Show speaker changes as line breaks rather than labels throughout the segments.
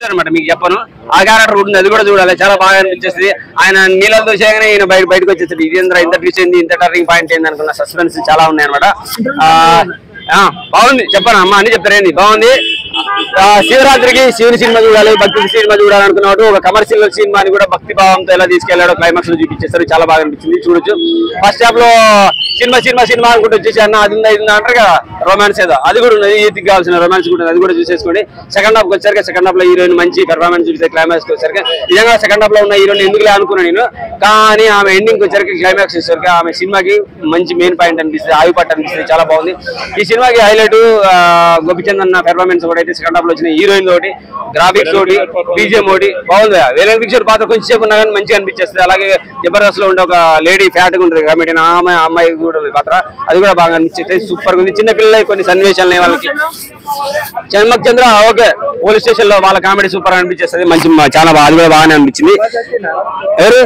అనమాట మీకు చెప్పను ఆ క్యారెక్టర్ ఉంటుంది అది కూడా చూడాలి చాలా బాగా అనిపించేస్తుంది ఆయన నీళ్ళతో చేయగానే ఈయన బయట బయటకు వచ్చేస్తుంది ఇదేంద్ర ఇంత ట్విస్ట్ ఏంది ఇంత టర్నింగ్ పాయింట్ ఏంది అనుకున్న సస్పెన్స్ చాలా ఉన్నాయి అనమాట బాగుంది చెప్పాను అమ్మ అని చెప్తారేంది బాగుంది ఆ, శివరాత్రికి శివుని సినిమా చూడాలి భక్తి సినిమా చూడాలి అనుకున్నట్టు ఒక కమర్షియల్ సినిమాని కూడా భక్తి భావంతో ఎలా తీసుకెళ్లాడో క్లైమాక్స్ లో చూపించేస్తారు చాలా బాగా అనిపించింది చూడొచ్చు ఫస్ట్ హాఫ్ లో సినిమా సినిమా సినిమా అనుకుంటూ వచ్చేసి అన్న అది ఉందా ఇది ఉందా అంటారు కదా రొమాన్స్ ఏదో అది కూడా ఉన్నది ఈతికి కావాల్సిన రొమాన్స్ కూడా ఉంది అది కూడా చూసేసుకోండి సెకండ్ హాఫ్ వచ్చారు సెకండ్ హాఫ్ లో హీరోయిన్ మంచి పెర్ఫార్మెన్స్ చూపిస్తే క్లైమాక్స్ వచ్చారు నిజంగా సెకండ్ హాఫ్ లో ఉన్న హీరోయిన్ ఎందుకులే అనుకున్నాను నేను కానీ ఆమె ఎండింగ్ వచ్చరికి క్లైమాక్స్ వచ్చేసరికి ఆమె సినిమాకి మంచి మెయిన్ పాయింట్ అనిపిస్తుంది ఆవి పట్టు అనిపిస్తుంది చాలా బాగుంది ఈ సినిమాకి హైలైట్ గోపిచంద్ అన్న పెర్ఫార్మెన్స్ కూడా అయితే సెకండ్ హాఫ్ లో వచ్చిన హీరోయిన్ తోటి గ్రాఫిక్స్ తోటి బీజిఎం ఒకటి బాగుంది వేరే పిక్చర్ పాత్ర కొంచెం సేపు ఉన్నా కానీ మంచిగా అనిపించేస్తుంది అలాగే జబర్దస్త్ లో ఉండే ఒక లేడీ ఫ్యాట్ గా ఉంటుంది కమిటీ ఆమె ఆ అమ్మాయి కూడా ఉంది పాత్ర అది కూడా బాగా అనిపించేది సూపర్ గా ఉంది చిన్న పిల్లలు కొన్ని సన్నివేశాలు ఉన్నాయి వాళ్ళకి Chammak Chandra okay police station లో వాళ్ళ కామెడీ సూపర్ అనిపించేస్తుంది మంచి మా- చాలా బాగా అది కూడా బాగానే అనిపించింది ఎవరు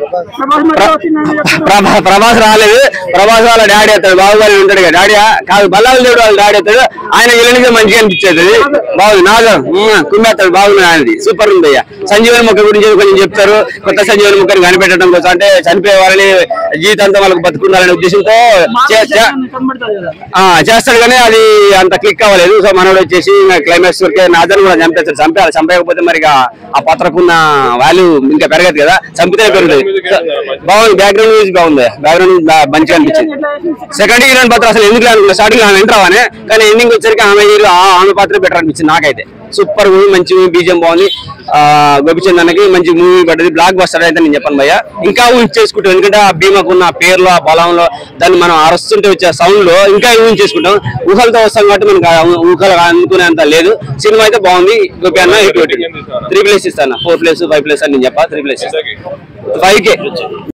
ప్రభా- ప్రభాస్ రాలేదు ప్రభాస్ వాళ్ళ డాడీ అవుతాడు బాహుబలి ఉంటాడు కదా డాడీ కాదు బల్లాలు దేవుడు వాళ్ళ డాడీ అవుతాడు ఆయన విలనిగా మంచిగా అనిపించేది బాగుంది నాగం కుమ్మేస్తాడు బాగుంది ఆయనది సూపర్ ఉంది అయ్యా సంజీవని ముఖ గురించి కొంచెం చెప్తారు కొత్త సంజీవని ముఖని కనిపెట్టడం కోసం అంటే చనిపోయే వాళ్ళని జీవితాంతం వాళ్ళకి బతుకుండాలనే ఉద్దేశంతో చే- చే- ఆ, చేస్తాడు కానీ అది అంత క్లిక్ అవ్వలేదు సో మనోడు వచ్చేసి క్లైమాక్స్ వరకే నాదన్ కూడా చంపేస్తాడు చంపేయాలి చంపేయకపోతే మరి ఇక ఆ పాత్రకున్న వాల్యూ ఇంకా పెరగదు కదా చంపితే పెరుగుతుంది సో, బాగుంది బ్యాక్గ్రౌండ్ మ్యూజిక్ బాగుంది బ్యాక్గ్రౌండ్ మంచిగా అనిపించింది సెకండ్ హీరోయిన్ పాత్ర అసలు ఎందుకు అనుకున్నా స్టార్టింగ్ ఆమె ఎంటర్ అవ్వనే కానీ ఎండింగ్ వచ్చరికి ఆమె హీరో ఆ- ఆమె పాత్ర బెటర్ అనిపించింది నాకైతే సూపర్ మూవీ మంచి మూవీ బీజం బాగుంది ఆ గోపిచంద్ అన్నకి మంచి మూవీ పడ్డది బ్లాక్ బస్టర్ అయితే నేను చెప్పను భయ్య ఇంకా ఊహించేసుకుంటాం ఎందుకంటే ఆ భీమకున్న ఆ పేరులో ఆ బలంలో దాన్ని మనం అరుస్తుంటే వచ్చే సౌండ్ లో ఇంకా ఊహించేసుకుంటాం ఊహలతో వస్తాం కాబట్టి మనకు ఆ ఊహలు అనుకునేంత లేదు సినిమా అయితే బాగుంది గోపి అన్న హిట్ త్రీ ప్లేస్ ఇస్తాను ఫోర్ ప్లేస్ ఫైవ్ ప్లేస్ అని నేను చెప్పా త్రీ ప్లేస్ ఫైవ్ కే